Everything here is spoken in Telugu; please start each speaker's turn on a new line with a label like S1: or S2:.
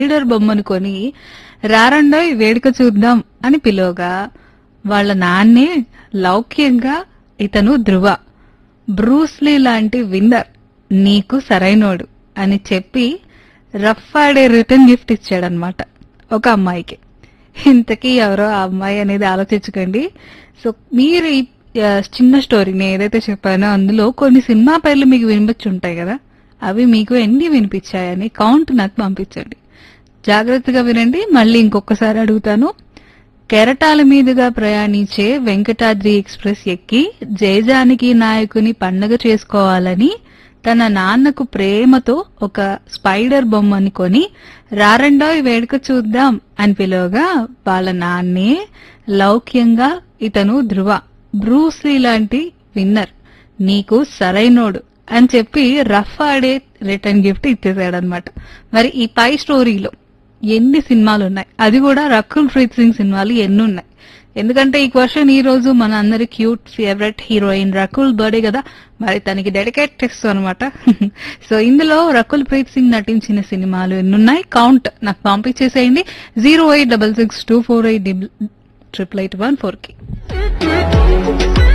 S1: లీడర్ బొమ్మను కొని రారండోయ్ వేడుక చూద్దాం అని పిలువగా వాళ్ళ నాన్నే లౌక్యంగా ఇతను ధ్రువ బ్రూస్లీ లాంటి విన్నర్ నీకు సరైనోడు అని చెప్పి రఫ్ ఆడే రిటర్న్ గిఫ్ట్ ఇచ్చాడనమాట ఒక అమ్మాయికి ఇంతకీ ఎవరో ఆ అమ్మాయి అనేది ఆలోచించకండి సో మీరు ఈ ఆ, చిన్న స్టోరీ నేను ఏదైతే చెప్పానో అందులో కొన్ని సినిమా పేర్లు మీకు వినిపించి ఉంటాయి కదా అవి మీకు ఎన్ని వినిపించాయని కౌంట్ నాకు పంపించండి జాగ్రత్తగా వినండి మళ్ళీ ఇంకొకసారి అడుగుతాను కెరటాల మీదుగా ప్రయాణించే వెంకటాద్రి ఎక్స్ప్రెస్ ఎక్కి జయజానకి నాయకుని పండగ చేసుకోవాలని తన నాన్నకు ప్రేమతో ఒక స్పైడర్ బొమ్మని కొని రారండోయ్ వేడుక చూద్దాం అని పిలువగా వాళ్ళ నాన్నే లౌక్యంగా ఇతను ధ్రువ బ్రూస్లీ లాంటి విన్నర్ నీకు సరైనోడు అని చెప్పి రఫ్ ఆడే రిటర్న్ గిఫ్ట్ ఇచ్చేసాడనమాట మరి ఈ పై స్టోరీలో ఎన్ని సినిమాలు ఉన్నాయి అది కూడా రకుల్ ప్రీత్ సింగ్ సినిమాలు ఎన్ని ఉన్నాయి ఎందుకంటే ఈ క్వశ్చన్ ఈ రోజు మన అందరి cute favourite heroine Rakul birthday కదా మరి తనకి డెడికేట్ చేస్తూ అనమాట సో ఇందులో రకుల్ ప్రీత్ సింగ్ నటించిన సినిమాలు ఎన్నున్నాయి కౌంట్ నాకు పంపించేసేయండి zero eight double six two four eight triple eight one four కి